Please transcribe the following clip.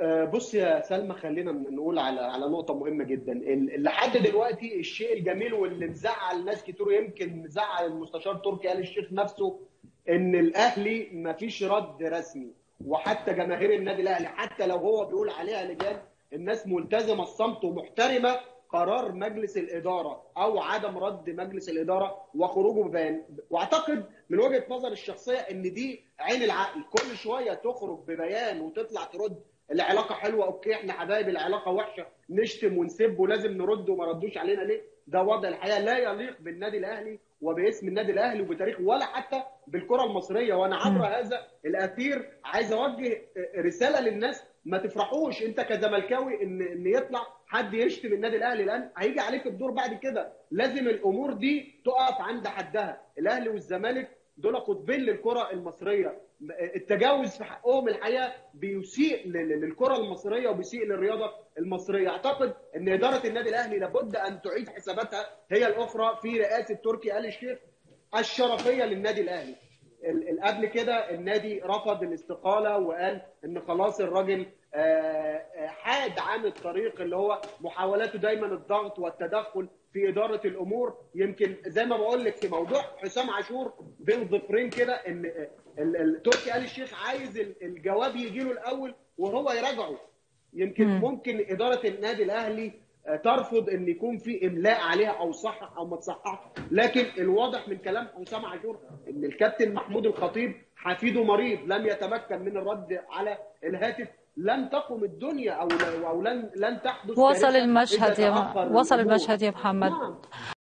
آه، بص يا سلمى خلينا نقول على على نقطة مهمة جدا ال- لحد دلوقتي الشيء الجميل واللي مزعل ناس كتير ويمكن مزعل المستشار تركي آل الشيخ نفسه ان الاهلي مفيش رد رسمي وحتى جماهير النادي الاهلي حتى لو هو بيقول عليها لجان الناس ملتزمة الصمت ومحترمة قرار مجلس الإدارة أو عدم رد مجلس الإدارة وخروجه ببيان واعتقد من وجهة نظر الشخصية ان دي عين العقل كل شوية تخرج ببيان وتطلع ترد العلاقه حلوه اوكي احنا حبايب العلاقه وحشه نشتم ونسب ولازم نرد وما ردوش علينا ليه ده وضع الحياه لا يليق بالنادي الاهلي وباسم النادي الاهلي وبتاريخ ولا حتى بالكره المصريه وانا عبر هذا الاثير عايز اوجه رساله للناس ما تفرحوش انت كزملكاوي ان ان يطلع حد يشتم النادي الاهلي لان هيجي عليك الدور بعد كده لازم الامور دي تقف عند حدها الاهلي والزمالك دول قطبين للكره المصريه التجاوز في حقهم الحقيقه بيسيء لل- للكره المصريه وبيسيء للرياضه المصريه اعتقد ان اداره النادي الاهلي لابد ان تعيد حساباتها هي الاخرى في رئاسه تركي آل الشيخ الشرفيه للنادي الاهلي ال- ال- قبل كده النادي رفض الاستقاله وقال ان خلاص الراجل آه، آه، حاد عن الطريق اللي هو محاولاته دايما الضغط والتدخل في اداره الامور يمكن زي ما بقول لك في موضوع حسام عاشور بين ضفرين كده ان ال- ال- تركي آل الشيخ عايز ال- الجواب يجي له الاول وهو يراجعه يمكن مم. ممكن اداره النادي الاهلي آه، ترفض ان يكون في املاء عليها او صحح او ما تصححش لكن الواضح من كلام حسام عاشور ان الكابتن محمود الخطيب حفيده مريض لم يتمكن من الرد على الهاتف لن تقم الدنيا او او لن لن تحدث وصل كارثة المشهد إذا يا تأخر م... وصل الأمور. المشهد يا محمد نعم